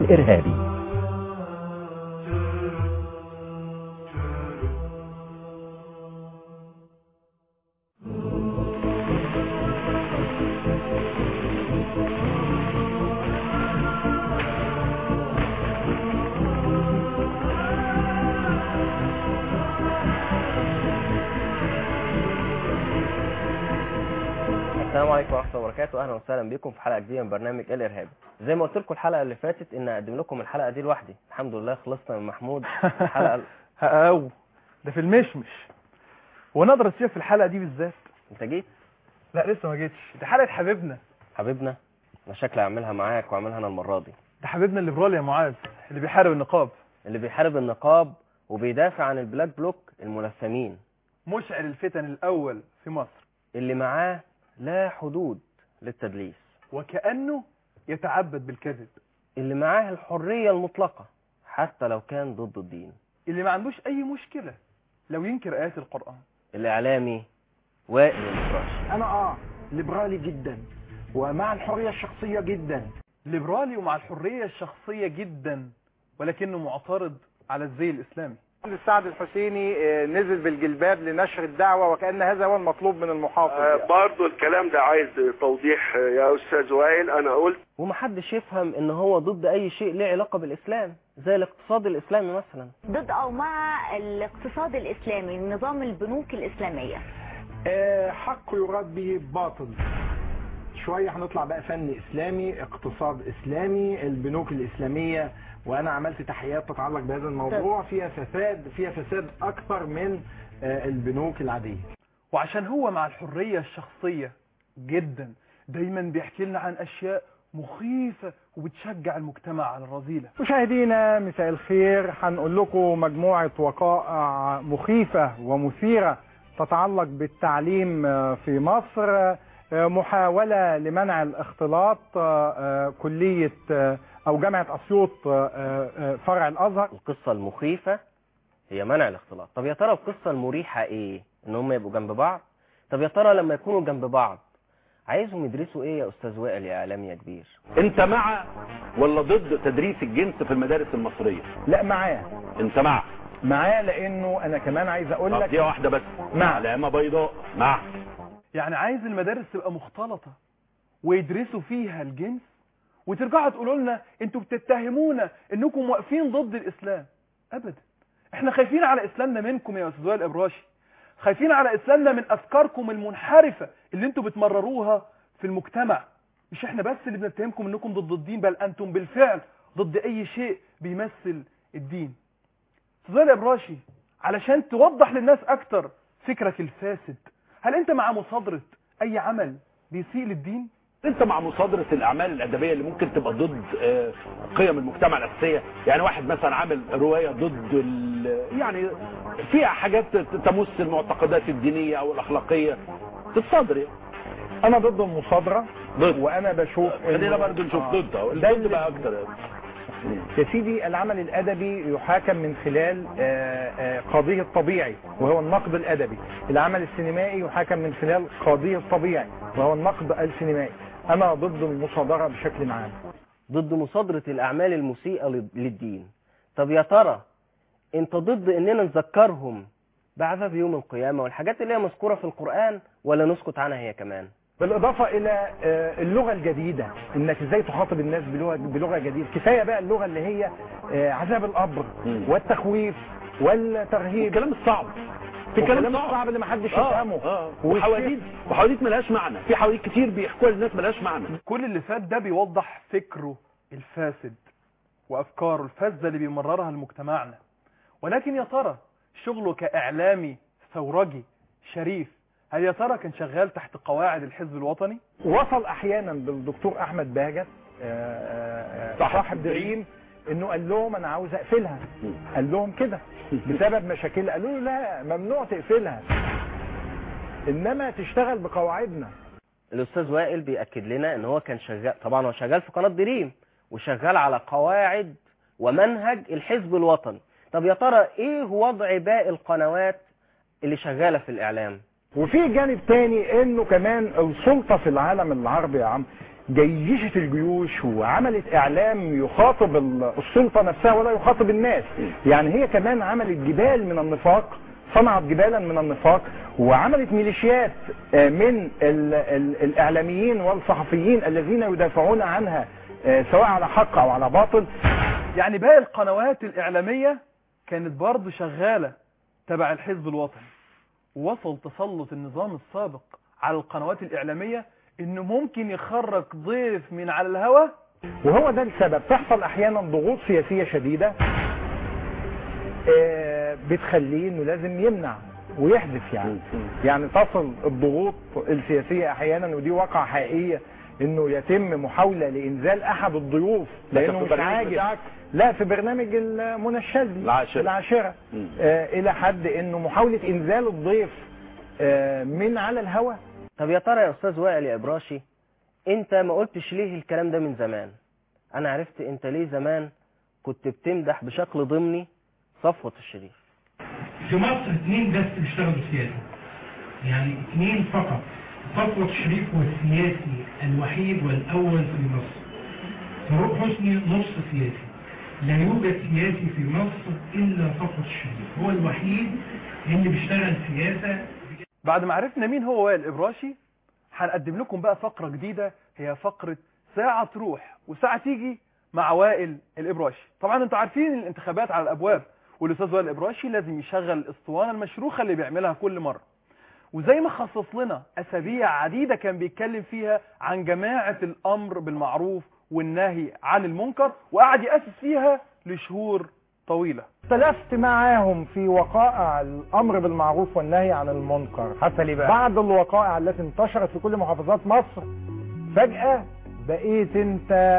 إرهابي السلام عليكم ورحمه الله وبركاته اهلا وسهلا بكم في حلقه جديده من برنامج الارهاب زي ما قلت لكم الحلقه اللي فاتت ان اقدم لكم الحلقه دي لوحدي الحمد لله خلصنا من محمود الحلقه أو ده في المشمش ونقدر نسيب في الحلقة دي بالذات انت جيت لا لسه ما جيتش دي حلقة حبيبنا حبيبنا انا شكلي اعملها معاك واعملها انا المره دي ده حبيبنا الليبرالي يا معاذ اللي بيحارب النقاب اللي بيحارب النقاب وبيدافع عن البلاك بلوك الملثمين مشعل الفتن الأول في مصر اللي معاه لا حدود للتدليس وكأنه يتعبد بالكذب اللي معاه الحريه المطلقه حتى لو كان ضد الدين اللي ما عندوش أي مشكلة لو ينكر آيات القرآن الاعلامي وائل الفراشي انا اه ليبرالي جدا ومع الحريه الشخصيه جدا ليبرالي ومع الحرية الشخصية جدا ولكنه معترض على الزي الإسلامي سعد الحسيني آه، نزل بالجلباب لنشر الدعوة وكأن هذا هو المطلوب من المحافظ آه، يعني. برضو الكلام ده عايز توضيح آه، يا استاذ وائل انا قلت ومحدش يفهم ان هو ضد اي شيء له علاقه بالاسلام زي الاقتصاد الاسلامي مثلا ضد او مع الاقتصاد الاسلامي نظام البنوك الاسلاميه آه حق يراد به باطل شويه هنطلع بقى فن اسلامي اقتصاد اسلامي البنوك الاسلاميه وانا عملت تحقيقات تتعلق بهذا الموضوع فيها فساد فيها فساد اكثر من آه البنوك العاديه وعشان هو مع الحرية الشخصية جدا دايما بيحكي لنا عن أشياء مخيفة وبتشجع المجتمع على الرذيلة مشاهدينا مساء الخير هنقول لكم مجموعة وقائع مخيفة ومثيرة تتعلق بالتعليم في مصر محاولة لمنع الاختلاط كلية أو جامعة أسيوط فرع الأزهر القصه المخيفه هي منع الاختلاط طب يا ترى القصه المريحه ايه ان هم يبقوا جنب بعض طب يا ترى لما يكونوا جنب بعض عايزهم يدرسوا ايه يا استاذ وائل يا اعلامي يا كبير انت مع ولا ضد تدريس الجنس في المدارس المصريه لا معاه انت مع معاه لأنه أنا كمان عايز أقول طب لك دي واحده بس مع. علامه بيضاء مع يعني عايز المدارس تبقى مختلطة ويدرسوا فيها الجنس وترجعوا تقولوا لنا انتوا بتتهمونا انكم واقفين ضد الاسلام ابدا احنا خايفين على اسلامنا منكم يا استاذ وائل ابراشي خايفين على اسلامنا من افكاركم المنحرفة اللي انتوا بتمرروها في المجتمع مش احنا بس اللي بنتهمكم انكم ضد الدين بل انتم بالفعل ضد اي شيء بيمثل الدين استاذ وائل ابراشي علشان توضح للناس اكتر فكرك الفاسد هل انت مع مصادرة اي عمل بيسيء للدين انت مع مصادره الاعمال الادبيه اللي ممكن تبقى ضد آه، قيم المجتمع الاساسيه يعني واحد مثلا عامل روايه ضد ال- يعني فيها حاجات تمس المعتقدات الدينيه او الاخلاقيه تتصادر يعني أنا ضد المصادرة ضد وأنا بشوف خلينا إنه- برضه نشوف آه. ضد اهو ده الضد اللي- بقى اكتر يا سيدي العمل الأدبي يحاكم من خلال آه، آه، قاضيه الطبيعي وهو النقد الأدبي العمل السينمائي يحاكم من خلال قاضيه الطبيعي وهو النقد السينمائي أنا ضد المصادرة بشكل عام ضد مصادره الاعمال المسيئه لل- للدين طب يا ترى انت ضد اننا نذكرهم بعذاب يوم القيامه والحاجات اللي هي مذكوره في القران ولا نسكت عنها هي كمان بالإضافة إلى آه، اللغة الجديدة إنك إزاي تخاطب الناس بلغة, بلغة جديدة كفاية بقى اللغة اللي هي آه، عذاب القبر مم. والتخويف والترهيب الكلام الصعب في كلام والكلام صعب, صعب اللي محدش اه يفهمه اه والشيخ- وحواديت وحواديت ملهاش معنى في حواديت كتير بيحكوها للناس ملهاش معنى كل اللي فات ده بيوضح فكره الفاسد وافكاره الفاسده اللي بيمررها لمجتمعنا ولكن يا ترى شغله كاعلامي ثورجي شريف هل يا ترى كان شغال تحت قواعد الحزب الوطني وصل أحيانا بالدكتور أحمد باجت آه، آه، آه، صاحب صاحب دريم إنه قال لهم أنا عاوز أقفلها مم. قال لهم كده بسبب مشاكل قالوا له لا ممنوع تقفلها إنما تشتغل بقواعدنا الاستاذ وائل بياكد لنا ان هو كان شغال طبعا هو شغال في قناه دريم وشغال على قواعد ومنهج الحزب الوطني طب يا ترى ايه وضع باقي القنوات اللي شغاله في الاعلام وفي جانب تاني انه كمان السلطة في العالم العربي يا عم جيشت الجيوش وعملت اعلام يخاطب ال- السلطه نفسها ولا يخاطب الناس يعني هي كمان عملت جبال من النفاق صنعت جبالا من النفاق وعملت ميليشيات آه، من ال ال الاعلاميين والصحفيين الذين يدافعون عنها آه، سواء على حق او على باطل يعني باقي القنوات الإعلامية كانت برضه شغالة تبع الحزب الوطني ووصل تسلط النظام السابق على القنوات الإعلامية إنه ممكن يخرج ضيف من على الهوا وهو ده السبب تحصل احيانا ضغوط سياسيه شديده آه، بتخليه انه لازم يمنع ويحدث يعني يعني تصل الضغوط السياسيه احيانا ودي واقعه حقيقيه انه يتم محاوله لانزال احد الضيوف لكن لانه في مش البرنامج عاجب بتاعك؟ لا في برنامج المنى الشاذلي العاشرة. العاشره مم. آه الى حد انه محاوله انزال الضيف آه من على الهواء طب يا ترى يا استاذ وائل يا ابراشي انت ما قلتش ليه الكلام ده من زمان انا عرفت انت ليه زمان كنت بتمدح بشكل ضمني صفوة الشريف في مصر اثنين بس بيشتغلوا سياسة يعني اثنين فقط صفوة الشريف هو السياسي الوحيد والأول في مصر فاروق حسني نص سياسي لا يوجد سياسي في مصر إلا صفوة الشريف هو الوحيد اللي بيشتغل سياسة بعد ما عرفنا مين هو وائل إبراشي هنقدم لكم بقى فقرة جديدة هي فقرة ساعة تروح وساعة تيجي مع وائل الإبراشي طبعا انتوا عارفين الانتخابات على الأبواب والأستاذ وائل الإبراشي لازم يشغل الأسطوانة المشروخة اللي بيعملها كل مرة وزي ما خصص لنا أسابيع عديدة كان بيتكلم فيها عن جماعة الأمر بالمعروف والنهي عن المنكر وقعد يأسس فيها لشهور طويلة اختلفت معاهم في وقائع الامر بالمعروف والنهي عن المنكر حتى ليه بقى؟ بعد الوقائع التي انتشرت في كل محافظات مصر فجأة بقيت انت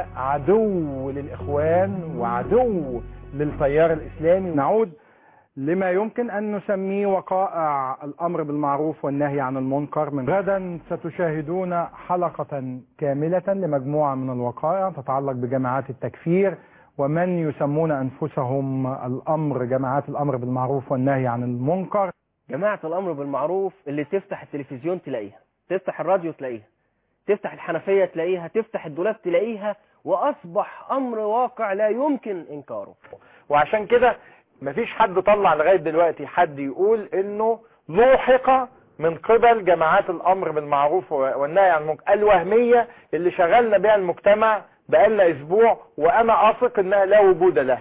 عدو للاخوان وعدو للتيار الاسلامي نعود لما يمكن ان نسميه وقائع الامر بالمعروف والنهي عن المنكر من غدا ستشاهدون حلقة كاملة لمجموعة من الوقائع تتعلق بجماعات التكفير ومن يسمون انفسهم الامر جماعات الامر بالمعروف والنهي عن المنكر جماعة الأمر بالمعروف اللي تفتح التلفزيون تلاقيها تفتح الراديو تلاقيها تفتح الحنفية تلاقيها تفتح الدولاب تلاقيها وأصبح أمر واقع لا يمكن إنكاره وعشان كده مفيش حد طلع لغاية دلوقتي حد يقول انه لوحق من قبل جماعات الامر بالمعروف والنهي عن المنكر الوهمية اللي شغلنا بها المجتمع بقالنا اسبوع وانا اثق انها لا وجود لها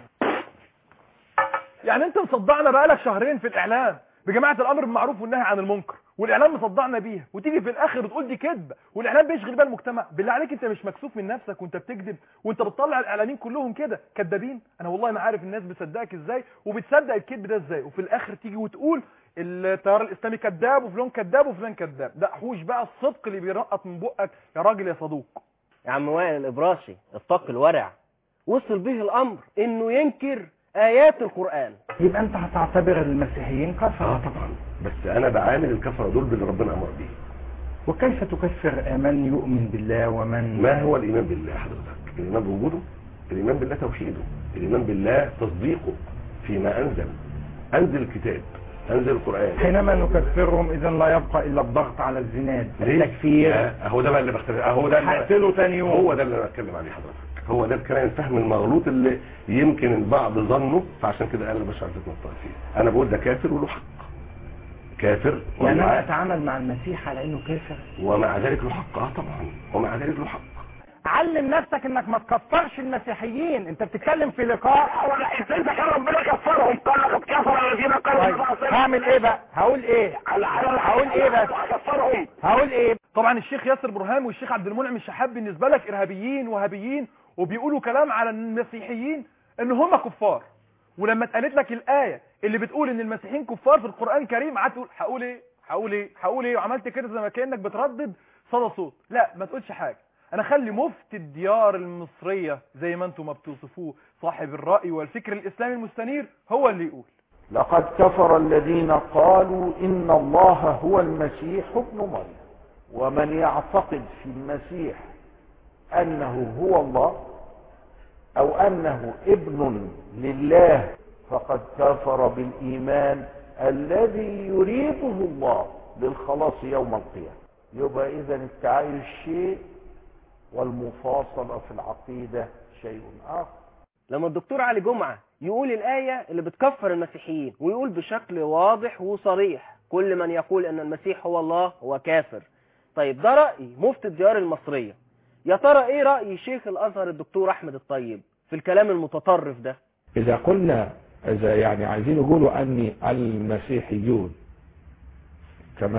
يعني انت مصدعنا بقالك شهرين في الاعلام بجماعه الامر بالمعروف والنهي عن المنكر والاعلام مصدعنا بيها وتيجي في الاخر وتقول دي كذبه والاعلام بيشغل بقى المجتمع بالله عليك انت مش مكسوف من نفسك وانت بتكذب وانت بتطلع الاعلاميين كلهم كده كذابين انا والله ما عارف الناس بتصدقك ازاي وبتصدق الكذب ده ازاي وفي الاخر تيجي وتقول التيار الاسلامي كذاب وفلان كذاب وفلان كذاب ده حوش بقى الصدق اللي بيرقط من بقك يا راجل يا صدوق يا عم وائل الإبراشي الطاق الورع وصل به الأمر إنه ينكر آيات القرآن يبقى انت هتعتبر المسيحيين كفرة اه طبعا بس انا بعامل الكفره دول باللي ربنا امر بيه وكيف تكفر من يؤمن بالله ومن ما هو الايمان بالله حضرتك الايمان بوجوده الايمان بالله توحيده الايمان بالله تصديقه فيما انزل انزل الكتاب انزل القران حينما نكفرهم اذا لا يبقى الا الضغط على الزناد ليه؟ التكفير آه، اهو ده بقى اللي بختلف اهو ده اللي هقتله تاني يوم هو ده اللي انا بتكلم عليه حضرتك هو ده الكلام الفهم المغلوط اللي يمكن البعض ظنه فعشان كده قال بشر فتنه الطائفين انا بقول ده كافر وله حق كافر يعني انا ومع, اتعامل مع المسيح على انه كافر ومع ذلك له حق اه طبعا ومع ذلك له حق علم نفسك انك ما تكفرش المسيحيين انت بتتكلم في لقاء ازاي ده كان ربنا كفرهم قال لقد كفر الذين طيب هعمل ايه بقى هقول ايه هقول ايه بس كفرهم هقول ايه طبعا الشيخ ياسر برهان والشيخ عبد المنعم الشحاب بالنسبه لك ارهابيين وهابيين وبيقولوا كلام على المسيحيين ان هم كفار ولما اتقالت لك الايه اللي بتقول ان المسيحيين كفار في القران الكريم قعدت تقول هقول ايه هقول ايه هقول ايه وعملت كده زي ما كانك بتردد صدى صوت لا ما تقولش حاجه انا خلي مفتي الديار المصريه زي ما انتم ما بتوصفوه صاحب الراي والفكر الاسلامي المستنير هو اللي يقول لقد كفر الذين قالوا إن الله هو المسيح ابن مريم ومن يعتقد في المسيح أنه هو الله أو أنه ابن لله فقد كفر بالإيمان الذي يريده الله للخلاص يوم القيامة يبقى إذا التعايش شيء والمفاصلة في العقيدة شيء آخر لما الدكتور علي جمعة يقول الآية اللي بتكفر المسيحيين ويقول بشكل واضح وصريح كل من يقول أن المسيح هو الله هو كافر طيب ده رأي مفتي الديار المصرية يا ترى ايه رأي شيخ الأزهر الدكتور أحمد الطيب في الكلام المتطرف ده إذا قلنا إذا يعني عايزين يقولوا أن المسيحيون كما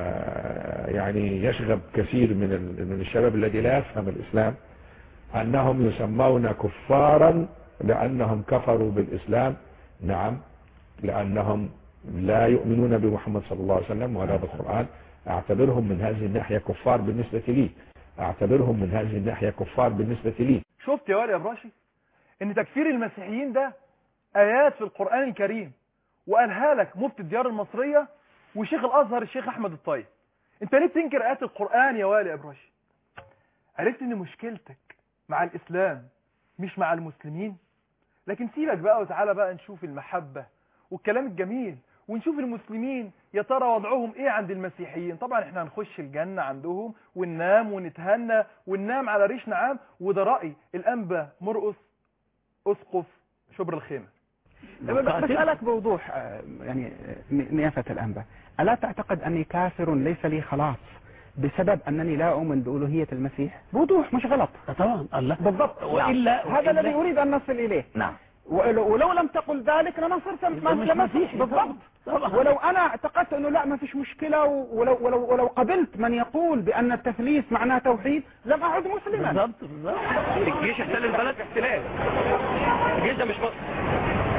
يعني يشغب كثير من ال- من الشباب الذي لا يفهم الإسلام أنهم يسمون كفارا لأنهم كفروا بالإسلام نعم لأنهم لا يؤمنون بمحمد صلى الله عليه وسلم ولا بالقرآن أعتبرهم من هذه الناحية كفار بالنسبة لي أعتبرهم من هذه الناحية كفار بالنسبة لي شفت يا وائل يا براشي ان تكفير المسيحيين ده ايات في القرآن الكريم وقالها لك مفتي الديار المصرية وشيخ الازهر الشيخ احمد الطيب انت ليه بتنكر ايات القرآن يا وائل يا براشي عرفت ان مشكلتك مع الاسلام مش مع المسلمين لكن سيبك بقى وتعالى بقى نشوف المحبة والكلام الجميل ونشوف المسلمين يا ترى وضعهم ايه عند المسيحيين طبعا احنا هنخش الجنة عندهم وننام ونتهنى وننام على ريش نعام وده رأي الأنبا مرقص أسقف شبر الخيمة بسألك بوضوح آه، يعني آه، نيافة الأنبا ألا تعتقد أني كافر ليس لي خلاص بسبب أنني لا أؤمن بألوهية المسيح بوضوح مش غلط طبعا الله بالضبط وإلا- هذا وإلا- الذي أريد أن نصل إليه نعم ولو, ولو لم تقل ذلك لما صرت يبقى مش لما مسيحي. بالضبط طبعا. ولو انا اعتقدت انه لا ما فيش مشكله ولو ولو ولو قبلت من يقول بان التثليث معناه توحيد لم اعد مسلما بالضبط بالضبط الجيش احتل البلد احتلال الجيش ده مش مصر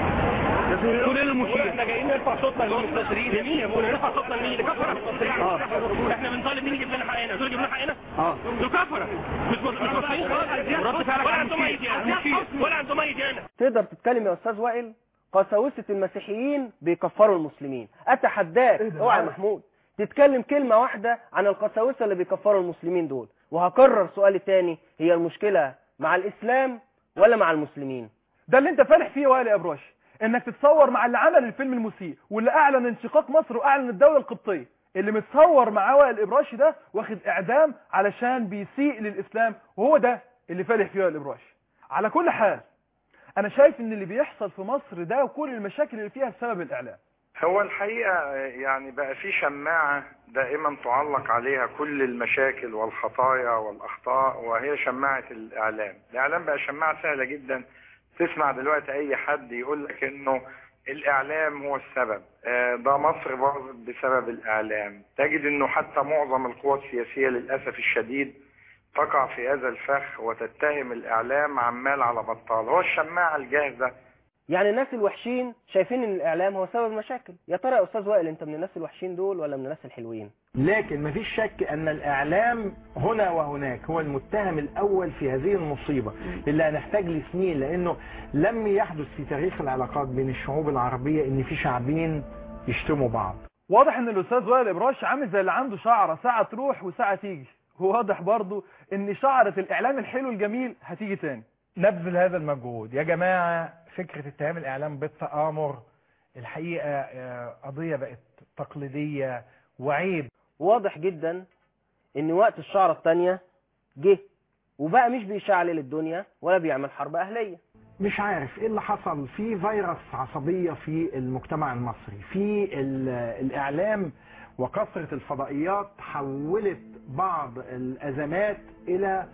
كل المشير احنا جايين نرفع صوتنا للمستشرين لمين يا ابونا نرفع صوتنا لمين لكفره المستشرين احنا بنطالب مين يجيب لنا حقنا دول يجيب لنا حقنا اه دول كفره مش مش مش مصريين خلاص ورد فعلك ولا عندهم اي ديانه ولا عندهم اي ديانه تقدر تتكلم يا أستاذ وائل قساوسة المسيحيين بيكفروا المسلمين أتحداك اوعى يا محمود تتكلم كلمة واحدة عن القساوسة اللي بيكفروا المسلمين دول وهكرر سؤالي تاني هي المشكلة مع الإسلام ولا مع المسلمين ده اللي انت فالح فيه يا وائل يا براشي انك تتصور مع اللي عمل الفيلم المسيء واللي اعلن انشقاق مصر واعلن الدولة القبطية اللي متصور مع وائل الابراشي ده واخد اعدام علشان بيسيء للاسلام وهو ده اللي فالح فيه وائل الابراشي على كل حال انا شايف ان اللي بيحصل في مصر ده وكل المشاكل اللي فيها بسبب الاعلام هو الحقيقة يعني بقى في شماعة دائما تعلق عليها كل المشاكل والخطايا والأخطاء وهي شماعة الإعلام الإعلام بقى شماعة سهلة جدا تسمع دلوقتي أي حد يقول لك إنه الإعلام هو السبب آه، ده مصر باظت بسبب الإعلام تجد إنه حتى معظم القوى السياسية للأسف الشديد تقع في هذا الفخ وتتهم الإعلام عمال على بطال هو الشماعة الجاهزة يعني الناس الوحشين شايفين ان الاعلام هو سبب المشاكل يا ترى يا استاذ وائل انت من الناس الوحشين دول ولا من الناس الحلوين لكن مفيش شك ان الاعلام هنا وهناك هو المتهم الاول في هذه المصيبة اللي هنحتاج لسنين لانه لم يحدث في تاريخ العلاقات بين الشعوب العربية ان في شعبين يشتموا بعض واضح ان الاستاذ وائل ابراش عامل زي اللي عنده شعره ساعه تروح وساعه تيجي وواضح برضو ان شعره الاعلام الحلو الجميل هتيجي تاني نبذل هذا المجهود يا جماعة فكرة اتهام الإعلام بالتآمر الحقيقة آه، قضية بقت تقليدية وعيب واضح جدا ان وقت الشعرة التانية جه وبقى مش بيشعلل الدنيا ولا بيعمل حرب اهلية مش عارف ايه اللي حصل في فيروس عصبية في المجتمع المصري في ال- الاعلام وكثرة الفضائيات حولت بعض الازمات الى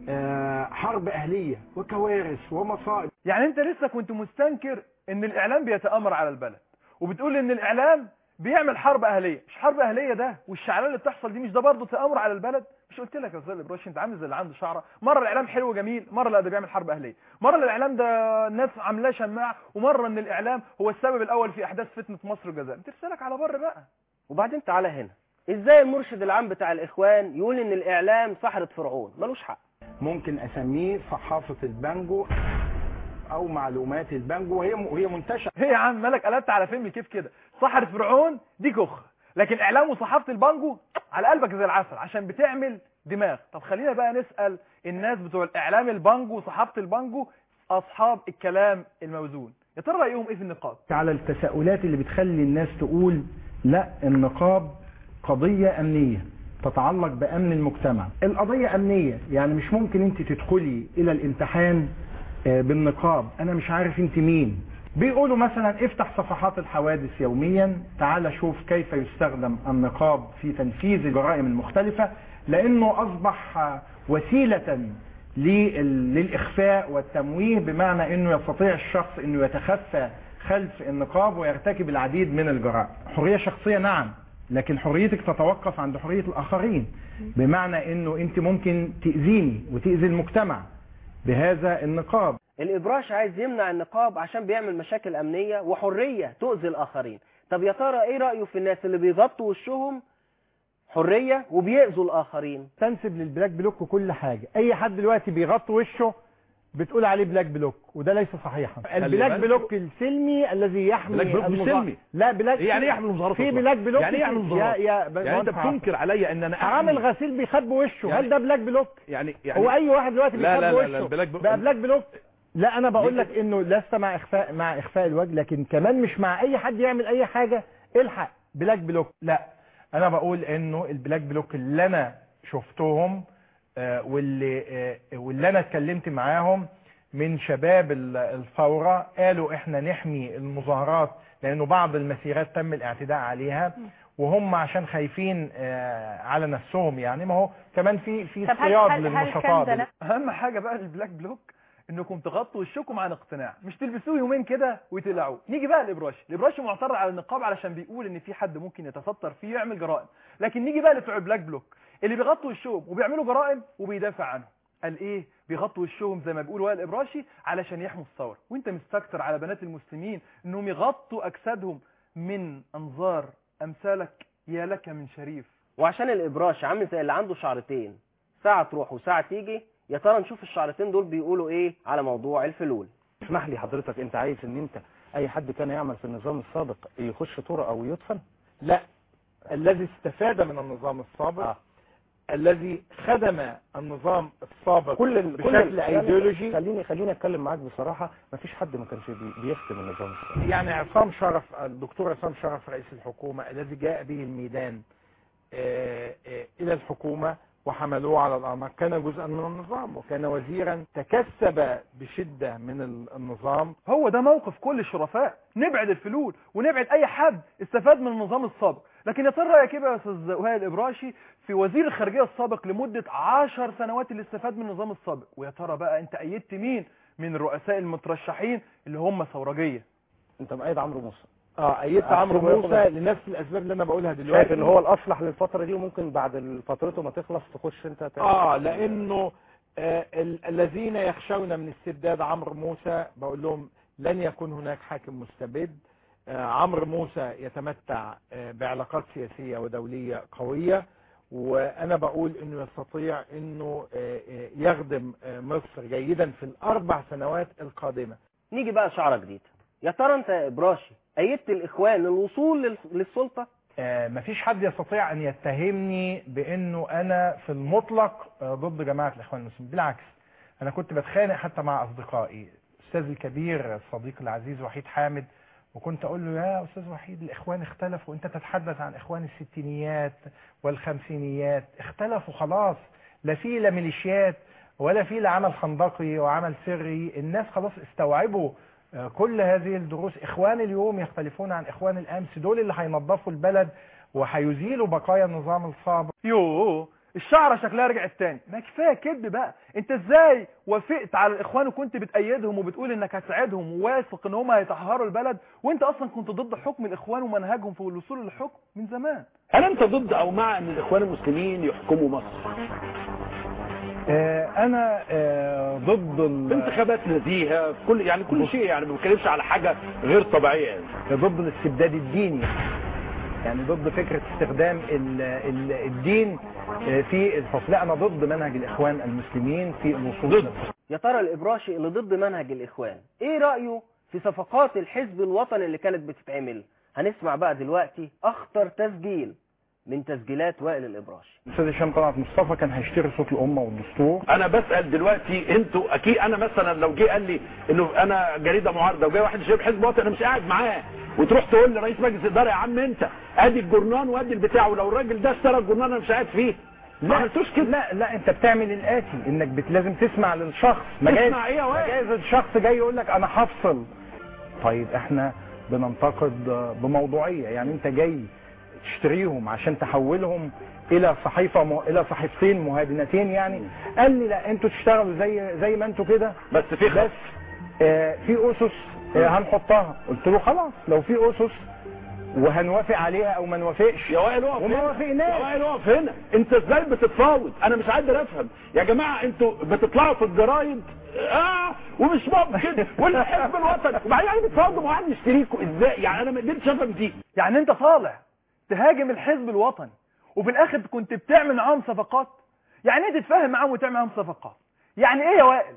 آه، حرب اهلية وكوارث ومصائب يعني انت لسه كنت مستنكر ان الاعلام بيتامر على البلد وبتقول ان الاعلام بيعمل حرب اهليه مش حرب اهليه ده والشعلله اللي بتحصل دي مش ده برضه تامر على البلد مش قلت لك يا استاذ ابراهيم انت عامل زي اللي عنده شعره مره الاعلام حلو وجميل مره لا ده بيعمل حرب اهليه مره الاعلام ده الناس عاملاه شماعه ومره ان الاعلام هو السبب الاول في احداث فتنه مصر والجزائر ترسلك على بر بقى وبعدين تعالى هنا ازاي المرشد العام بتاع الاخوان يقول ان الاعلام سحرة فرعون ملوش حق ممكن اسميه صحافة البانجو او معلومات البانجو وهي وهي منتشرة ايه يا عم مالك قلبت على فيلم كيف كده سحرة فرعون دي كخ لكن اعلام وصحافة البانجو على قلبك زي العسل عشان بتعمل دماغ طب خلينا بقى نسأل الناس بتوع الاعلام البانجو وصحافة البانجو اصحاب الكلام الموزون يا ترى رايهم ايه في النقاب على التساؤلات اللي بتخلي الناس تقول لا النقاب قضية أمنية تتعلق بامن المجتمع القضيه امنيه يعني مش ممكن انت تدخلي الى الامتحان آه، بالنقاب انا مش عارف انت مين بيقولوا مثلا افتح صفحات الحوادث يوميا تعال شوف كيف يستخدم النقاب في تنفيذ الجرائم المختلفة لانه اصبح آه، وسيلة لل- للاخفاء والتمويه بمعنى انه يستطيع الشخص انه يتخفى خلف النقاب ويرتكب العديد من الجرائم حرية شخصية نعم لكن حريتك تتوقف عند حرية الاخرين بمعنى انه انت ممكن تأذيني وتأذي المجتمع بهذا النقاب الإبراش عايز يمنع النقاب عشان بيعمل مشاكل أمنية وحرية تؤذي الآخرين طب يا ترى إيه رأيه في الناس اللي بيغطوا وشهم حرية وبيأذوا الآخرين تنسب للبلاك بلوك وكل حاجة اي حد دلوقتي بيغطي وشه بتقول عليه بلاك بلوك وده ليس صحيحا خلي البلاك بالك. بلوك السلمي الذي يحمي بلاك بلوك مش المظا- سلمي. لا بلاك إيه يعني ايه يحمل المظاهرات في أصلاً؟ بلاك بلوك يعني ايه يحمل يا المظاهرات؟ يا يعني انت بتنكر عليا ان انا عامل أحمي- غسيل بيخبي وشه يعني- هل ده بلاك بلوك يعني يعني هو اي واحد دلوقتي لا بيخبي لا لا, وشه لا البلاك بلوك بقى بلاك بلوك لا انا بقول لك انه لست مع اخفاء مع اخفاء الوجه لكن كمان مش مع اي حد يعمل اي حاجه الحق بلاك بلوك لا انا بقول انه البلاك بلوك اللي انا شفتهم آه، واللي آه، واللي انا اتكلمت معاهم من شباب ال- الثوره قالوا احنا نحمي المظاهرات لانه بعض المسيرات تم الاعتداء عليها وهم عشان خايفين آه، على نفسهم يعني ما هو كمان في في طب هل- صياد هل- هل للنشاطات كان ده اهم حاجه بقى للبلاك بلوك انكم تغطوا وشكم عن اقتناع مش تلبسوه يومين كده وتقلعوه نيجي بقى الابراشي الابراشي معترض على النقاب علشان بيقول ان في حد ممكن يتستر فيه ويعمل جرائم لكن نيجي بقى لبتوع البلاك بلوك اللي بيغطوا وشهم وبيعملوا جرائم وبيدافع عنهم قال ايه بيغطوا وشهم زي ما بيقول وائل الابراشي علشان يحموا الثوره وانت مستكتر على بنات المسلمين انهم يغطوا اجسادهم من انظار امثالك يا لك من شريف وعشان الإبراش عامل زي اللي عنده شعرتين ساعة تروح وساعة تيجي يا ترى نشوف الشعرتين دول بيقولوا إيه على موضوع الفلول اسمح لي حضرتك انت عايز ان انت اي حد كان يعمل في النظام السابق يخش طرق او يدفن لا الذي استفاد من النظام السابق آه. الذي خدم النظام السابق كل ال... كل بشكل ال- ايديولوجي خليني خليني اتكلم معاك بصراحه مفيش حد ما كانش بي... بيخدم النظام السابق يعني عصام شرف الدكتور عصام شرف رئيس الحكومة الذي جاء به الميدان آه، آه، إلى الحكومة وحملوه على الأعماق كان جزءا من النظام وكان وزيرا تكسب بشدة من ال- النظام هو ده موقف كل الشرفاء نبعد الفلول ونبعد اي حد استفاد من النظام السابق لكن يا ترى رايك ايه بقى يا استاذ وائل الابراشي في وزير الخارجيه السابق لمده عشر سنوات اللي استفاد من النظام السابق ويا ترى بقى انت ايدت مين من الرؤساء المترشحين اللي هم ثورجيه انت مؤيد عمرو موسى اه ايدت عمرو موسى لنفس الاسباب اللي انا بقولها دلوقتي شايف ان هو الاصلح للفتره دي وممكن بعد فترته ما تخلص تخش انت تاني. اه لانه آه ال- الذين يخشون من استبداد عمرو موسى بقول لهم لن يكون هناك حاكم مستبد آه عمرو موسى يتمتع آه بعلاقات سياسية ودولية قوية وانا بقول انه يستطيع انه آه آه يخدم آه مصر جيدا في الاربع سنوات القادمة نيجي بقى شعرة جديدة يا ترى أنت يا إبراشي أيدت الإخوان للوصول لل- للسلطة آه، مفيش حد يستطيع ان يتهمني بانه انا في المطلق آه، ضد جماعه الاخوان المسلمين بالعكس انا كنت بتخانق حتى مع اصدقائي استاذي الكبير الصديق العزيز وحيد حامد وكنت اقول له يا استاذ وحيد الاخوان اختلفوا انت تتحدث عن اخوان الستينيات والخمسينيات اختلفوا خلاص لا في لا ميليشيات ولا في لا عمل خندقي وعمل سري الناس خلاص استوعبوا آه، كل هذه الدروس اخوان اليوم يختلفون عن اخوان الامس دول اللي هينظفوا البلد وهيزيلوا بقايا النظام السابق يوه الشعره شكلها رجعت تاني ما كفايه كذب بقى انت ازاي وافقت على الاخوان وكنت بتأيدهم وبتقول انك هتساعدهم وواثق ان هم هيطهروا البلد وانت اصلا كنت ضد حكم الاخوان ومنهجهم في الوصول للحكم من زمان هل انت ضد او مع ان الاخوان المسلمين يحكموا مصر آه، انا آه، ضد ال- انتخابات نزيهه كل يعني كل شيء يعني ما بتكلمش على حاجه غير طبيعيه يعني. ضد الاستبداد الديني يعني ضد فكرة استخدام ال- ال- الدين آه، في الحكم لا انا ضد منهج الاخوان المسلمين في الوصول ضد يا ترى الإبراشي اللي ضد منهج الإخوان إيه رأيه في صفقات الحزب الوطني اللي كانت بتتعمل هنسمع بقى دلوقتي أخطر تسجيل من تسجيلات وائل الإبراشي الاستاذ هشام طلعت مصطفى كان هيشتري صوت الامه والدستور انا بسال دلوقتي انتوا اكيد انا مثلا لو جه قال لي انه انا جريده معارضه وجاي واحد شايف حزب وطني انا مش قاعد معاه وتروح تقول لرئيس مجلس الاداره يا عم انت ادي الجرنان وادي البتاع ولو الراجل ده اشترى الجرنان انا مش قاعد فيه ما عملتوش كده لا لا انت بتعمل الاتي انك بت لازم تسمع للشخص ما جايز تسمع ايه يا واد؟ ما جايز الشخص جاي يقول لك انا هفصل طيب احنا بننتقد بموضوعيه يعني انت جاي تشتريهم عشان تحولهم الى صحيفه م... الى صحيفتين مهادنتين يعني قال لي لا انتوا تشتغلوا زي زي ما انتوا كده بس في بس آه في اسس آه هنحطها قلت له خلاص لو في اسس وهنوافق عليها او ما نوافقش يا وائل اقف وما هنا. وافقناش يا وائل اقف هنا انت ازاي بتتفاوض انا مش قادر افهم يا جماعه انتوا بتطلعوا في الجرايد اه ومش ممكن والحزب الوطني وبعدين يعني بتفاوضوا مع واحد يشتريكوا ازاي يعني انا ما قدرتش افهم دي يعني انت طالع تهاجم الحزب الوطني وفي الاخر كنت بتعمل معاهم صفقات يعني ايه تتفاهم معاهم وتعمل معاهم صفقات يعني ايه يا وائل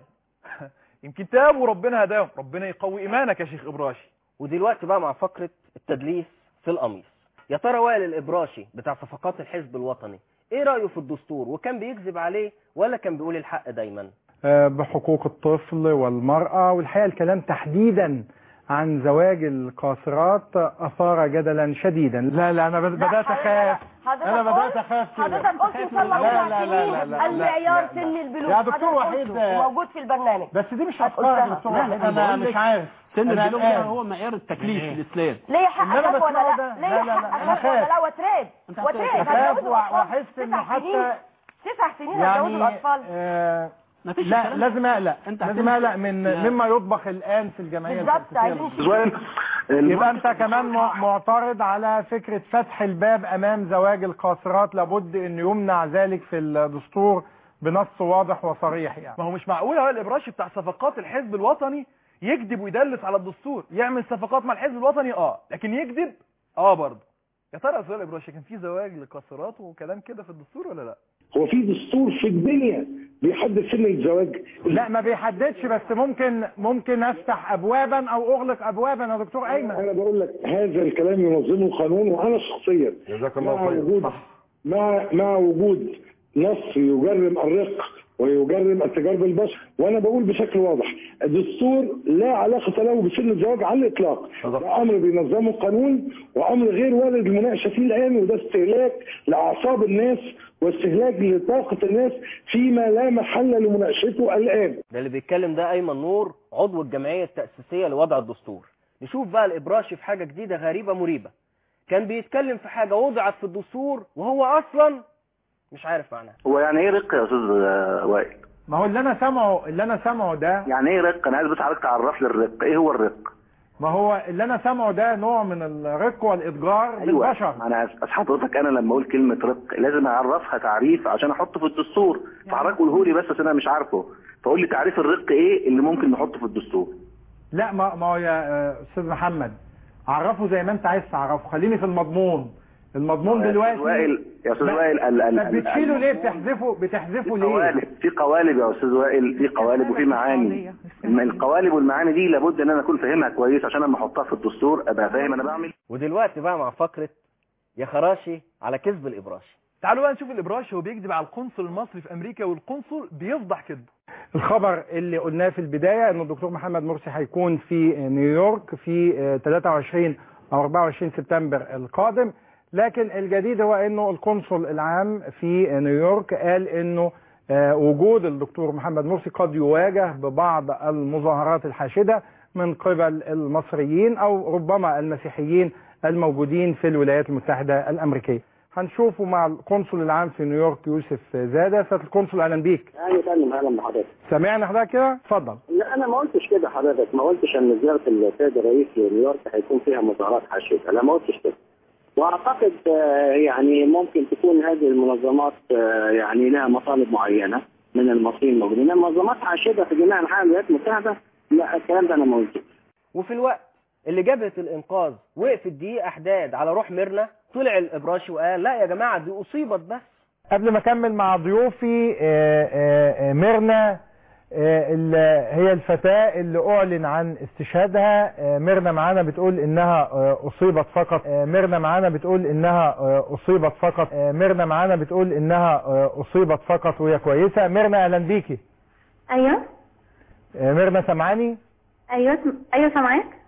يمكن تاب وربنا هداهم ربنا يقوي ايمانك يا شيخ ابراشي ودلوقتي بقى مع فقرة التدليس في القميص يا ترى وائل الإبراشي بتاع صفقات الحزب الوطني ايه رأيه في الدستور وكان بيكذب عليه ولا كان بيقول الحق دايما آه، بحقوق الطفل والمرأة والحقيقة الكلام تحديدا عن زواج القاصرات أثار جدلا شديدا لا لا أنا بد- بدأت أخاف أنا بدأت أخاف كده حضرتك قلت ان شاء الله لا، لا لا، لا، لا، لا، لا، المعيار لا، لا. سن البلوغ يا دكتور حضرتك وحيد، قلته وموجود في البرنامج بس دي مش أفكار يا دكتور وحيد أنا مش عارف سن أنا البلوغ ده قلقان. هو معيار التكليف في الاسلام ليه حق اللي أنا اخاف ولا بسمعه لا ده- ليه لا، لا، لا، حق أنا اخاف ولا خايف. لا واتراد واتراد أخاف هتجوزوا وأ- الاطفال وأحس إنه تسع سنين حتى تسع سنين هتجوزوا يعني الاطفال آه مفيش لا الكلام لازم اقلق أنت لازم هتمشي. اقلق من لا. مما يطبخ الان في الجمعيه بالظبط التأسيسية عايزين للمسلمين. يبقى انت كمان مع- معترض على فكرة فتح الباب امام زواج القاصرات لابد ان يمنع ذلك في الدستور بنص واضح وصريح يعني ما هو مش معقول هو الابراشي بتاع صفقات الحزب الوطني يكذب ويدلس على الدستور يعمل صفقات مع الحزب الوطني اه لكن يكذب اه برضه يا ترى يا استاذ الابراشي كان في زواج للقاصرات وكلام كده في الدستور ولا لا هو في دستور في الدنيا بيحدد سن الزواج لا ما بيحددش بس ممكن ممكن افتح ابوابا او اغلق ابوابا يا دكتور ايمن انا بقول لك هذا الكلام ينظمه القانون وانا شخصيا جزاك مع الله خير وجود صح مع مع وجود نص يجرم الرق ويجرم التجارب البشر وانا بقول بشكل واضح الدستور لا علاقه له بسن الزواج على الاطلاق ده امر بينظمه القانون وامر غير وارد المناقشه فيه الان وده استهلاك لاعصاب الناس واستهلاك لطاقه الناس فيما لا محل لمناقشته الان ده اللي بيتكلم ده أيمن نور عضو الجمعية التأسيسية لوضع الدستور نشوف بقى الإبراشي في حاجة جديدة غريبة مريبة كان بيتكلم في حاجة وضعت في الدستور وهو أصلا مش عارف معناها هو يعني ايه رق يا استاذ آه، وائل؟ ما هو اللي انا سامعه اللي انا سامعه ده يعني ايه رق؟ انا عايز بس حضرتك تعرف لي الرق، ايه هو الرق؟ ما هو اللي انا سامعه ده نوع من الرق والاتجار بالبشر انا أس- حضرتك انا لما اقول كلمه رق لازم اعرفها تعريف عشان احطه في الدستور فحضرتك قوله لي بس عشان انا مش عارفه فقول لي تعريف الرق ايه اللي ممكن نحطه في الدستور لا ما ما هو يا آه، استاذ محمد عرفه زي ما انت عايز تعرفه خليني في المضمون المضمون يا أستاذ دلوقتي وائل يا استاذ لا، وائل ال ال طب ال- بتشيله ال- ليه بتحذفه بتحذفه ليه قوالب في قوالب يا استاذ وائل في قوالب وفي معاني الم- القوالب والمعاني دي لابد ان انا اكون فاهمها كويس عشان لما احطها في الدستور ابقى فاهم انا بعمل ودلوقتي بقى مع فقرة يا خراشي على كذب الإبراشي تعالوا بقى نشوف الابراشي هو بيكذب على القنصل المصري في امريكا والقنصل بيفضح كذبه الخبر اللي قلناه في البداية ان الدكتور محمد مرسي هيكون في نيويورك في آه، 23 او 24 سبتمبر القادم لكن الجديد هو انه القنصل العام في نيويورك قال انه آه، وجود الدكتور محمد مرسي قد يواجه ببعض المظاهرات الحاشدة من قبل المصريين او ربما المسيحيين الموجودين في الولايات المتحدة الامريكية هنشوفه مع القنصل العام في نيويورك يوسف زادة سيادة القنصل اهلا بيك اهلا وسهلا اهلا بحضرتك سامعني حضرتك كده اتفضل لا انا ما قلتش كده حضرتك ما قلتش ان زياره السيد الرئيس لنيويورك هيكون فيها مظاهرات حاشده لا ما قلتش كده واعتقد آه، يعني ممكن تكون هذه المنظمات آه، يعني لها مطالب معينه من المصريين الموجودين إنما منظمات حاشده في جميع انحاء الولايات المتحده لا الكلام ده انا ما قلتش وفي الوقت اللي جبهة الإنقاذ وقفت دقيقة أحداد على روح ميرنا طلع الإبراشي وقال لا يا جماعة دي أصيبت بس قبل ما اكمل مع ضيوفي آه، آه، آه، ميرنا آه، ال- هي الفتاة اللي اعلن عن استشهادها آه، ميرنا معانا بتقول انها آه، اصيبت فقط آه، ميرنا معانا بتقول انها آه، اصيبت فقط آه، ميرنا معانا بتقول انها آه، اصيبت فقط وهي كويسة ميرنا اهلا بيكي ايوه آه، ميرنا سامعاني ايوه سم- ايوه سامعاك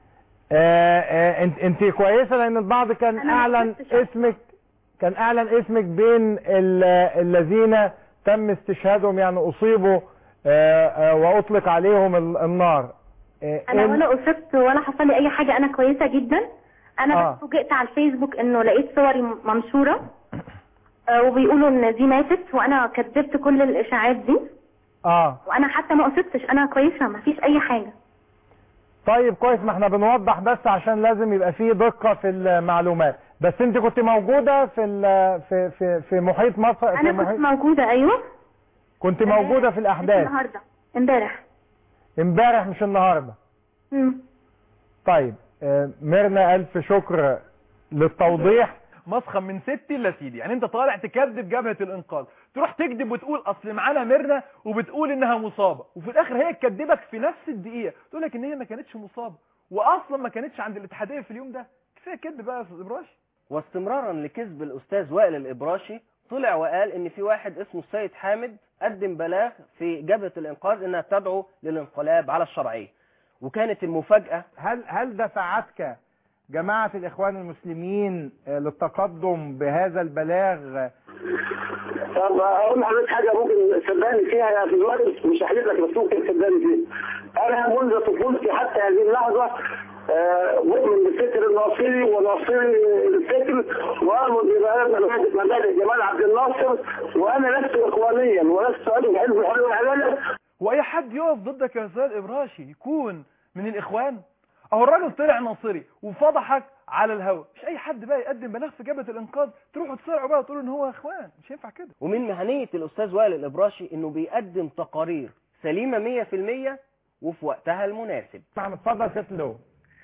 آه، آه، انت انت كويسه لان البعض كان أنا ما اعلن كنتش- اسمك كان اعلن اسمك بين ال- الذين تم استشهادهم يعني اصيبوا آه، آه، واطلق عليهم ال- النار آه، انا إن- ولا اصبت ولا حصل لي اي حاجه انا كويسه جدا انا آه. بس فوجئت على الفيسبوك انه لقيت صوري م- منشوره آه، وبيقولوا ان دي ماتت وانا كذبت كل الاشاعات دي اه وانا حتى ما اصبتش انا كويسه ما فيش اي حاجه طيب كويس ما احنا بنوضح بس عشان لازم يبقى فيه دقة في المعلومات بس انت كنت موجودة في ال- في في في محيط مصر في انا كنت محيط موجوده ايوه كنت موجودة في مش الاحداث النهارده امبارح امبارح مش النهارده مم. طيب آه، ميرنا الف شكر للتوضيح مسخن من ستي الا سيدي يعني انت طالع تكذب جبهه الانقاذ تروح تكذب وتقول اصل معانا ميرنا وبتقول انها مصابه وفي الاخر هي تكذبك في نفس الدقيقه تقول لك ان هي ما كانتش مصابه واصلا ما كانتش عند الاتحاديه في اليوم ده كفايه كذب بقى يا استاذ ابراش واستمرارا لكذب الاستاذ وائل الابراشي طلع وقال ان في واحد اسمه السيد حامد قدم بلاغ في جبهه الانقاذ انها تدعو للانقلاب على الشرعيه وكانت المفاجاه هل هل دفعتك جماعة الإخوان المسلمين آه، للتقدم بهذا البلاغ طب اقول لحضرتك حاجه ممكن تصدقني فيها يا استاذ وائل مش هحلف لك بس ممكن تصدقني فيها انا منذ طفولتي حتى هذه اللحظه آه، مؤمن بالفكر الناصري وناصري الفكر وامن بمبادئ مبادئ جمال عبد الناصر وانا لست اخوانيا ولست ادعو حزب الحريه والعداله واي حد يقف ضدك يا استاذ ابراشي يكون من الاخوان اهو الراجل طلع ناصري وفضحك على الهوا مش اي حد بقى يقدم بلاغ في جبهه الانقاذ تروحوا تصارعوا بقى وتقولوا ان هو اخوان مش ينفع كده ومن مهنيه الاستاذ وائل الابراشي انه بيقدم تقارير سليمه 100% وفي وقتها المناسب نعم اتفضل ست لو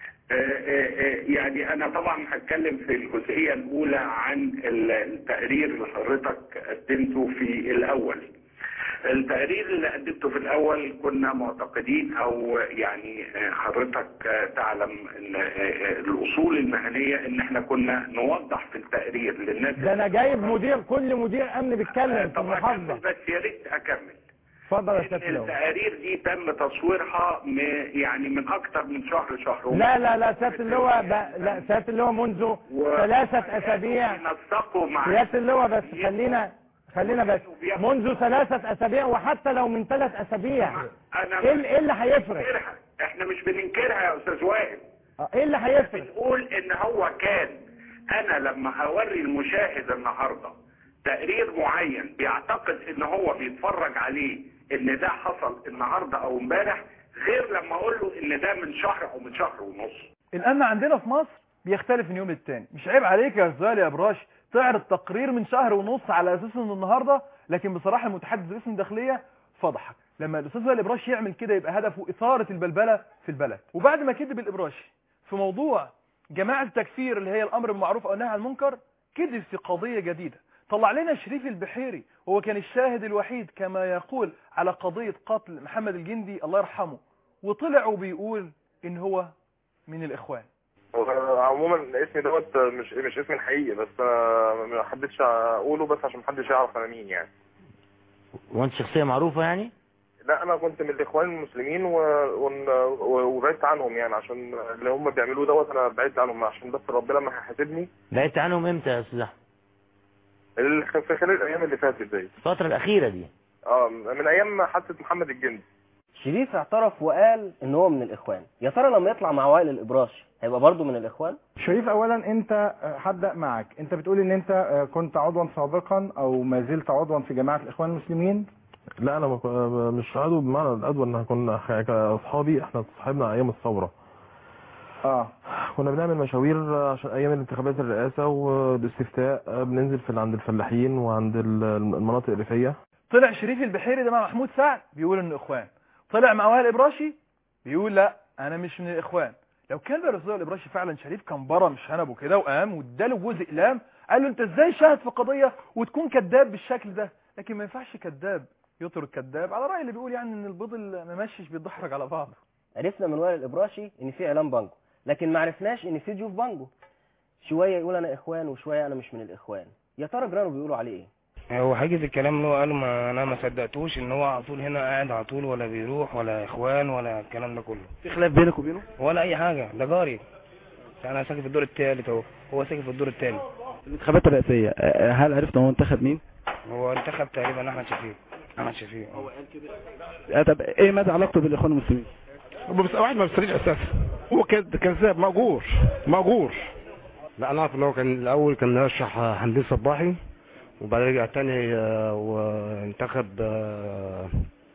يعني انا طبعا هتكلم في الجزئيه الاولى عن التقرير اللي حضرتك قدمته في الاول التقرير اللي قدمته في الاول كنا معتقدين او يعني حضرتك تعلم ان الاصول المهنيه ان احنا كنا نوضح في التقرير للناس ده انا جايب مدير كل مدير امن بيتكلم في طب المحافظة اكمل بس يا ريت اكمل اتفضل يا ان ست لو التقارير دي تم تصويرها م- يعني من اكتر من شهر شهر ونص. لا لا لا سيادة اللواء ب- لا سيادة اللواء منذ ثلاثة أسابيع نسقوا مع سيادة اللواء بس خلينا خلينا بس منذ ثلاثة أسابيع وحتى لو من ثلاث أسابيع انا إيه ال- إيه اللي هيفرق؟ بننكرها. احنا مش بننكرها يا استاذ وائل آه، إيه اللي هيفرق؟ بنقول ان هو كان انا لما اوري المشاهد النهارده تقرير معين بيعتقد ان هو بيتفرج عليه ان ده حصل النهارده او امبارح غير لما اقول له ان ده من شهر او من شهر ونص الامن عندنا في مصر بيختلف من يوم للتاني مش عيب عليك يا زوال يا ابراش تعرض تقرير من شهر ونص على اساس انه النهارده لكن بصراحه المتحدث باسم الداخليه فضحك لما الاستاذ وائل الابراشي يعمل كده يبقى هدفه اثاره البلبله في البلد وبعد ما كذب الابراشي في موضوع جماعه التكفير اللي هي الامر بالمعروف او النهي عن المنكر كذب في قضيه جديده طلع لنا شريف البحيري وهو كان الشاهد الوحيد كما يقول على قضيه قتل محمد الجندي الله يرحمه وطلع وبيقول ان هو من الاخوان عموما اسمي دوت مش مش اسمي الحقيقي بس انا ما حبيتش اقوله بس عشان محدش يعرف انا مين يعني وانت شخصية معروفة يعني لا انا كنت من الاخوان المسلمين و... ون- و... وبعدت عنهم يعني عشان اللي هم بيعملوه دوت انا بعدت عنهم عشان بس ربنا ما هيحاسبني بعدت عنهم امتى يا استاذ احمد ال- في خلال الايام اللي فاتت دي الفترة الأخيرة دي اه من ايام حادثه محمد الجندي شريف اعترف وقال ان هو من الاخوان يا ترى لما يطلع مع وائل الابراشي هيبقى برضه من الاخوان شريف اولا انت آه، هبدا معك انت بتقول ان انت آه، كنت عضوا سابقا او ما زلت عضوا في جماعه الاخوان المسلمين لا انا ما كن- مش عدو بمعنى العدوى ان كنا ح- كاصحابي احنا صاحبنا ايام الثوره اه كنا بنعمل مشاوير عشان ايام الانتخابات الرئاسه والاستفتاء بننزل في عند الفلاحين وعند ال- المناطق الريفيه طلع شريف البحيري ده مع محمود سعد بيقول انه اخوان طلع مع وائل الابراشي بيقول لا انا مش من الاخوان لو كان بقى الاستاذ الابراشي فعلا شريف كان برم شنبه كده وقام واداله جزء اقلام قال له انت ازاي شاهد في قضيه وتكون كذاب بالشكل ده لكن ما ينفعش كذاب يترك كذاب على راي اللي بيقول يعني ان البيض الممشش بيتدحرج على بعضه عرفنا من وائل الابراشي ان في اعلام بانجو لكن ما عرفناش ان في ضيوف بانجو شويه يقول انا اخوان وشويه انا مش من الاخوان يا ترى جيرانه بيقولوا عليه ايه هو حقيقة الكلام اللي هو قاله ما انا ما صدقتوش ان هو على طول هنا قاعد على طول ولا بيروح ولا اخوان ولا الكلام ده كله في خلاف بينك وبينه ولا اي حاجة ده جاري انا ساكن في الدور الثالث اهو هو ساكن في الدور الثاني الانتخابات الرئاسيه آه، هل عرفت هو انتخب مين هو انتخب تقريبا احمد شفيق احمد شفيق اه. آه، طب ايه مدى علاقته بالاخوان المسلمين بس واحد ما بيشتريش اساسا هو كان كذاب مأجور مأجور لا انا اعرف ان هو كان الاول كان مرشح حمدين صباحي وبعدين رجع تاني آه، وانتخب آه،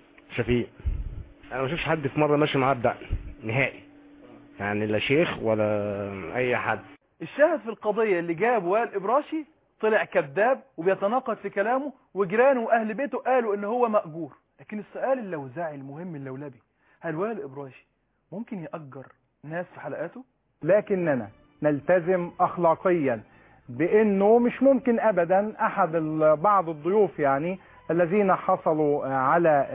شفيق انا ما شفتش حد في مره ماشي معاه بدقن نهائي يعني لا شيخ ولا اي حد الشاهد في القضية اللي جاب وائل إبراشي طلع كذاب وبيتناقض في كلامه وجيرانه وأهل بيته قالوا إن هو مأجور لكن السؤال اللوزعي المهم اللولبي هل وائل إبراشي ممكن يأجر ناس في حلقاته؟ لكننا نلتزم اخلاقيا بانه مش ممكن ابدا احد ال- بعض الضيوف يعني الذين حصلوا على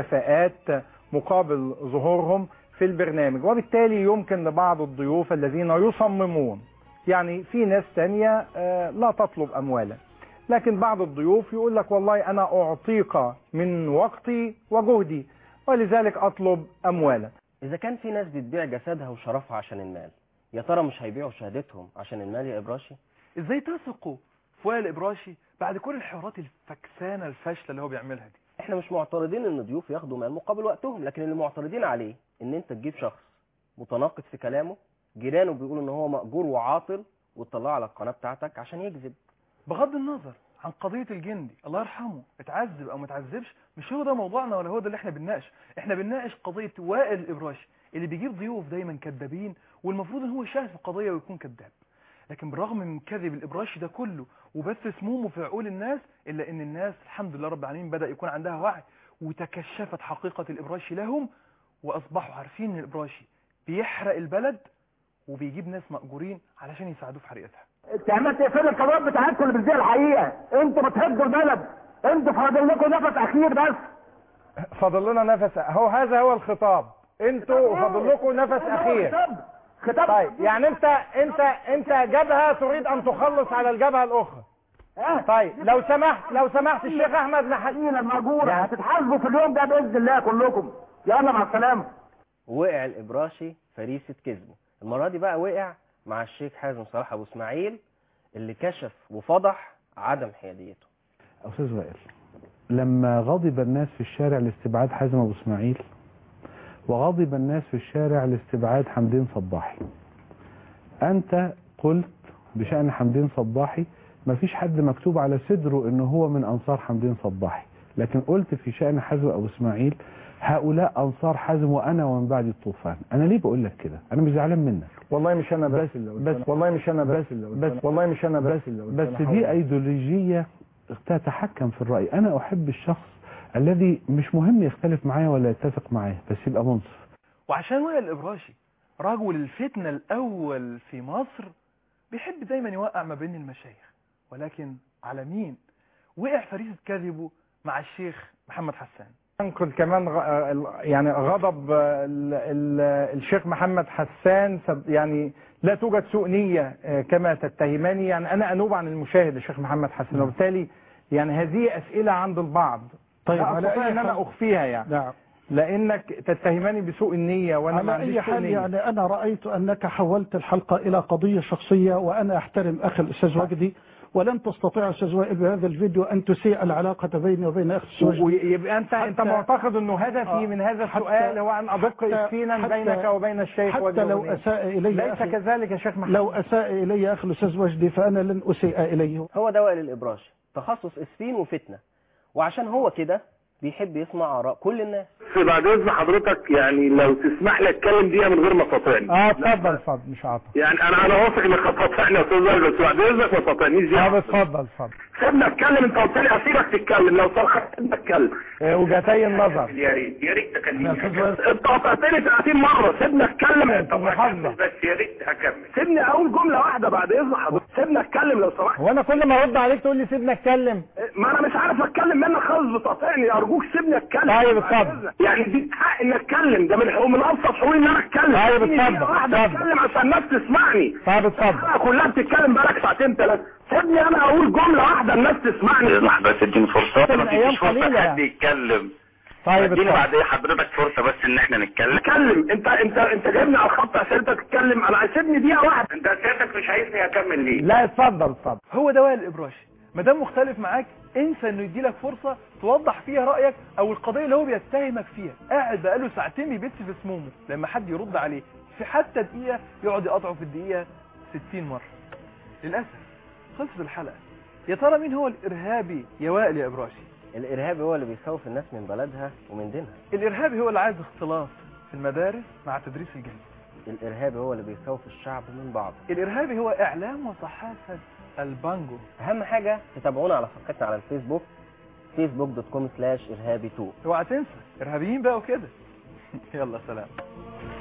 مكافآت مقابل ظهورهم في البرنامج وبالتالي يمكن لبعض الضيوف الذين يصممون يعني في ناس تانية آه، لا تطلب اموالا لكن بعض الضيوف يقول لك والله انا اعطيك من وقتي وجهدي ولذلك اطلب اموالا إذا كان في ناس بتبيع جسدها وشرفها عشان المال يا ترى مش هيبيعوا شهادتهم عشان المال يا إبراشي؟ إزاي تثقوا في وائل إبراشي بعد كل الحوارات الفكسانة الفاشلة اللي هو بيعملها دي؟ احنا مش معترضين ان ضيوف ياخدوا مال مقابل وقتهم لكن اللي معترضين عليه ان انت تجيب شخص متناقض في كلامه جيرانه بيقولوا ان هو مأجور وعاطل وتطلعه على القناة بتاعتك عشان يكذب بغض النظر عن قضية الجندي الله يرحمه اتعذب او ما اتعذبش مش هو ده موضوعنا ولا هو ده اللي احنا بنناقش احنا بنناقش قضية وائل الابراشي اللي بيجيب ضيوف دايما كذابين والمفروض ان هو يشاهد في القضية ويكون كذاب لكن بالرغم من كذب الابراشي ده كله وبث سمومه في عقول الناس الا ان الناس الحمد لله رب العالمين بدأ يكون عندها وعي وتكشفت حقيقة الابراشي لهم واصبحوا عارفين ان الابراشي بيحرق البلد وبيجيب ناس مأجورين علشان يساعدوه في حريقتها تعمل تقفلوا القنوات بتاعتكم اللي بتذيع الحقيقه انتوا بتهدوا البلد انتوا فاضل لكم نفس اخير بس فاضل لنا نفس هو هذا هو الخطاب انتوا فاضل لكم نفس اخير خطاب طيب يعني انت انت انت جبهه تريد ان تخلص على الجبهه الاخرى طيب لو سمحت لو سمحت الشيخ احمد الحقيقه المأجورة هتتحاسبوا في اليوم ده باذن الله كلكم يلا مع السلامه وقع الإبراشي فريسة كذبه المرة دي بقى وقع مع الشيخ حازم صلاح أبو إسماعيل اللي كشف وفضح عدم حياديته أستاذ وائل لما غضب الناس في الشارع لاستبعاد حازم أبو إسماعيل وغضب الناس في الشارع لاستبعاد حمدين صباحي أنت قلت بشأن حمدين صباحي ما فيش حد مكتوب على صدره إنه هو من أنصار حمدين صباحي لكن قلت في شأن حازم أبو إسماعيل هؤلاء أنصار حازم وأنا ومن بعد الطوفان أنا ليه بقول لك كده أنا مش زعلان منك والله مش انا بس بس والله مش انا بس بس والله مش انا بس بس دي ايديولوجية تتحكم في الرأي انا احب الشخص الذي مش مهم يختلف معايا ولا يتفق معايا بس يبقى منصف وعشان وائل الإبراشي رجل الفتنة الأول في مصر بيحب دايما يوقع ما بين المشايخ ولكن على مين وقع فريسة كذبه مع الشيخ محمد حسان انقل كمان غ- ال- يعني غضب ال- ال- الشيخ محمد حسان سب- يعني لا توجد سوء نية آه، كما تتهماني يعني انا انوب عن المشاهد الشيخ محمد حسان وبالتالي يعني هذه اسئلة عند البعض طيب، لا على استطيع أي ان انا حال- اخفيها يعني نعم لانك تتهمني بسوء النية وانا ما على عنديش أي سوء حال نية يعني أنا رأيت أنك حولت الحلقة إلى قضية شخصية وأنا أحترم أخي الأستاذ وجدي ولن تستطيع أستاذ وائل بهذا الفيديو أن تسيء العلاقة بيني وبين أخي الأستاذ وجدي ويبقى انت انت حتى- معتقد انه هدفي من هذا حتى- السؤال هو ان ادق حتى- اسفينا حتى- بينك وبين الشيخ حتى وجدي لو ونية. أساء إلي ليس أخي- كذلك يا شيخ محمد لو أساء إلي أخي الأستاذ وجدي فأنا لن أسيء إليه هو ده وائل الإبراشي تخصص اسفين وفتنة وعشان هو كده بيحب يسمع آراء كل الناس بس بعد اذن حضرتك يعني لو تسمح لي اتكلم دقيقه من غير ما تقاطعني اه اتفضل اتفضل مش عاطل يعني انا انا واثق انك هتقاطعني يا استاذ وائل بس بعد اذنك ما تقاطعنيش اه دي اتفضل اتفضل سيبني اتكلم انت قلت لي اسيبك تتكلم لو سمحت سيبني اتكلم آه، وجهتي النظر يا ريت يا ريت اكلمك انت قاطعتني 30 مره سيبني اتكلم طب هكمل بس يا ريت هكمل سيبني اقول جمله واحده بعد اذن حضرتك سيبني اتكلم لو سمحت هو انا كل ما ارد عليك تقول لي سيبني اتكلم ما انا مش عارف اتكلم منك خالص بتقاطعني ارجوك سيبني اتكلم طيب، بعد اتفضل. إذنك. يعني دي حق اني اتكلم ده من حقوق من ابسط حقوقي ان انا اتكلم طيب، اديني اتفضل، دقيقة واحده اتفضل. اتكلم عشان الناس تسمعني طيب اتفضل الحلقة كلها بتتكلم بقالك ساعتين ثلاثه سيبني انا اقول جمله واحده الناس تسمعني اسمح بس اديني فرصه من ما أيام تديش فرصه قليلة لحد يعني. يتكلم طيب اديني اتفضل. بعد ايه حضرتك فرصه بس ان احنا نتكلم اتكلم انت انت انت جايبني على الخط عشان انت تتكلم انا سيبني دقيقه واحده انت سيادتك مش عايزني اكمل ليه لا اتفضل اتفضل هو ده وائل الابراشي ما دام مختلف معاك انسى انه يديلك فرصه توضح فيها رايك او القضيه اللي هو بيتهمك فيها قاعد بقاله ساعتين بيبث في سمومه لما حد يرد عليه في حتى دقيقه يقعد يقطعه في الدقيقه 60 مره للاسف خلصت الحلقه يا ترى مين هو الارهابي يا وائل يا ابراشي الارهابي هو اللي بيخوف الناس من بلدها ومن دينها الارهابي هو اللي عايز اختلاط في المدارس مع تدريس الجنس الارهابي هو اللي بيخوف الشعب من بعض الارهابي هو اعلام وصحافه البانجو اهم حاجه تتابعونا على صفحتنا على الفيسبوك فيسبوك دوت كوم سلاش ارهابي 2 اوعى تنسى ارهابيين بقى وكده يلا سلام